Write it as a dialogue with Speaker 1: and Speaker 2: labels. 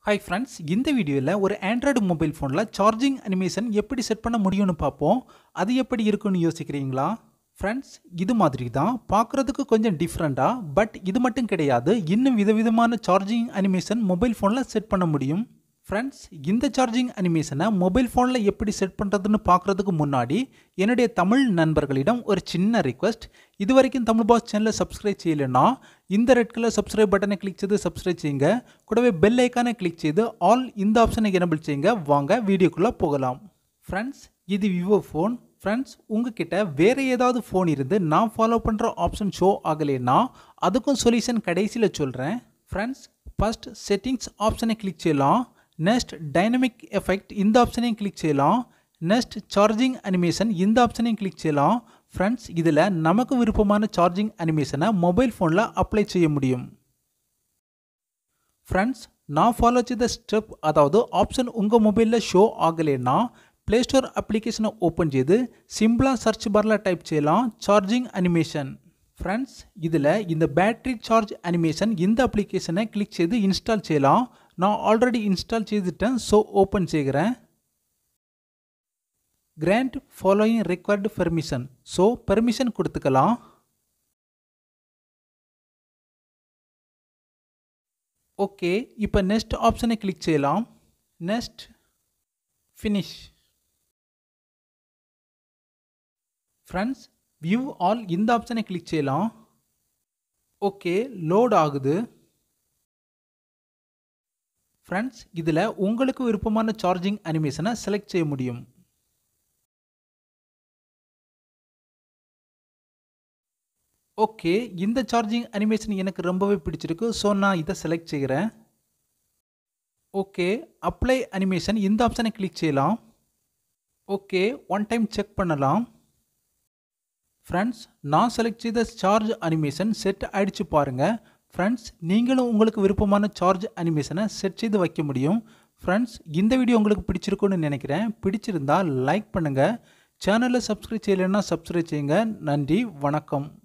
Speaker 1: hi friends இந்த வீடியோவில் ஒரு android mobile phone charging animation எப்படி செட் பண்ண முடியும்னு பார்ப்போம் அது எப்படி இருக்குன்னு யோசிக்கிறீங்களா ஃப்ரெண்ட்ஸ் இது மாதிரி தான் பார்க்குறதுக்கு கொஞ்சம் டிஃப்ரெண்ட்டாக பட் இது மட்டும் கிடையாது இன்னும் விதவிதமான சார்ஜிங் அனிமேஷன் மொபைல் ஃபோனில் செட் பண்ண முடியும் ஃப்ரெண்ட்ஸ் இந்த சார்ஜிங் அனிமேஷனை மொபைல் ஃபோனில் எப்படி செட் பண்ணுறதுன்னு பார்க்குறதுக்கு முன்னாடி என்னுடைய தமிழ் நண்பர்களிடம் ஒரு சின்ன ரிக்வெஸ்ட் இது வரைக்கும் தமிழ் பாஸ் சேனலை சப்ஸ்கிரைப் செய்யலைன்னா இந்த ரெட் கலர் சப்ஸ்கிரைப் பட்டனை கிளிக் செய்து சப்ஸ்கிரைப் செய்யுங்க கூடவே பெல் ஐக்கானை கிளிக் செய்து ஆல் இந்த ஆப்ஷனை எனபிள் செய்யுங்க வாங்க வீடியோக்குள்ளே போகலாம் ஃப்ரெண்ட்ஸ் இது விவோ ஃபோன் ஃப்ரெண்ட்ஸ் உங்ககிட்ட வேறு ஏதாவது ஃபோன் இருந்து நான் ஃபாலோ பண்ணுற ஆப்ஷன் ஷோ ஆகலைன்னா அதுக்கும் சொல்யூஷன் கடைசியில் சொல்கிறேன் ஃப்ரெண்ட்ஸ் ஃபஸ்ட் செட்டிங்ஸ் ஆப்ஷனை கிளிக் செய்யலாம் நெக்ஸ்ட் டைனமிக் எஃபெக்ட் இந்த ஆப்ஷனையும் கிளிக் செய்யலாம் நெக்ஸ்ட் சார்ஜிங் அனிமேஷன் இந்த ஆப்ஷனையும் கிளிக் செய்யலாம் ஃப்ரெண்ட்ஸ் இதில் நமக்கு விருப்பமான சார்ஜிங் அனிமேஷனை மொபைல் ஃபோனில் அப்ளை செய்ய முடியும் ஃப்ரெண்ட்ஸ் நான் ஃபாலோ செய்த ஸ்டெப் அதாவது ஆப்ஷன் உங்கள் மொபைலில் ஷோ ஆகலைன்னா ப்ளே ஸ்டோர் அப்ளிகேஷனை ஓப்பன் செய்து சிம்பிளாக சர்ச் பாரில் டைப் செய்யலாம் சார்ஜிங் அனிமேஷன் ஃப்ரெண்ட்ஸ் இதில் இந்த பேட்டரி சார்ஜ் அனிமேஷன் இந்த அப்ளிகேஷனை கிளிக் செய்து இன்ஸ்டால் செய்யலாம் நான் ஆல்ரெடி இன்ஸ்டால் செய்துட்டேன் ஸோ ஓப்பன் செய்கிறேன் grant following required permission so permission கொடுத்துக்கலாம் ஓகே இப்போ நெக்ஸ்ட் ஆப்ஷனை கிளிக் செய்யலாம் next finish friends view all இந்த ஆப்ஷனை கிளிக் செய்யலாம் ஓகே லோட் ஆகுது ஃப்ரெண்ட்ஸ் இதில் உங்களுக்கு விருப்பமான சார்ஜிங் அனிமேஷனை செலக்ட் செய்ய முடியும் ஓகே இந்த சார்ஜிங் அனிமேஷன் எனக்கு ரொம்பவே பிடிச்சிருக்கு ஸோ நான் இதை செலக்ட் செய்கிறேன் ஓகே அப்ளை அனிமேஷன் இந்த ஆப்ஷனை கிளிக் செய்யலாம் ஓகே ஒன் டைம் செக் பண்ணலாம் ஃப்ரெண்ட்ஸ் நான் செலக்ட் செய்த சார்ஜ் அனிமேஷன் செட் ஆயிடுச்சு பாருங்கள் ஃப்ரெண்ட்ஸ் நீங்களும் உங்களுக்கு விருப்பமான சார்ஜ் அனிமேஷனை செட் செய்து வைக்க முடியும் ஃப்ரெண்ட்ஸ் இந்த வீடியோ உங்களுக்கு பிடிச்சிருக்குன்னு நினைக்கிறேன் பிடிச்சிருந்தால் லைக் பண்ணுங்கள் சேனலை சப்ஸ்கிரைப் செய்யலைன்னா சப்ஸ்கிரைப் செய்யுங்க நன்றி வணக்கம்